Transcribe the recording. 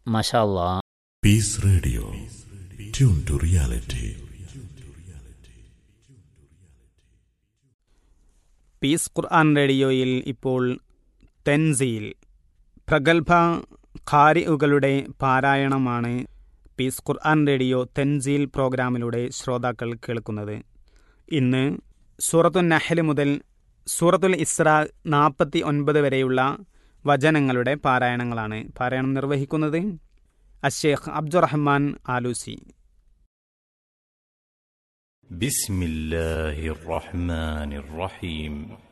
മഷാല്ലാ Peace Radio. Tune to reality. Peace Quran റേഡിയോയിൽ ഇപ്പോൾ തെൻസീൽ പ്രഗത്ഭ ഖാരിഉകളുടെ പാരായണമാണ് പീസ് ഖുർആൻ റേഡിയോ തെൻസീൽ പ്രോഗ്രാമിലൂടെ ശ്രോതാക്കൾ കേൾക്കുന്നത് ഇന്ന് സൂറത്തുൽ നഹൽ മുതൽ സൂറത്തുൽ ഇസ്ര നാൽപ്പത്തി ഒൻപത് വരെയുള്ള വചനങ്ങളുടെ പാരായണങ്ങളാണ് പാരായണം നിർവഹിക്കുന്നത് അഷേഖ് അബ്ദുറഹ്മാൻ ആലൂസി بسم الله الرحمن الرحيم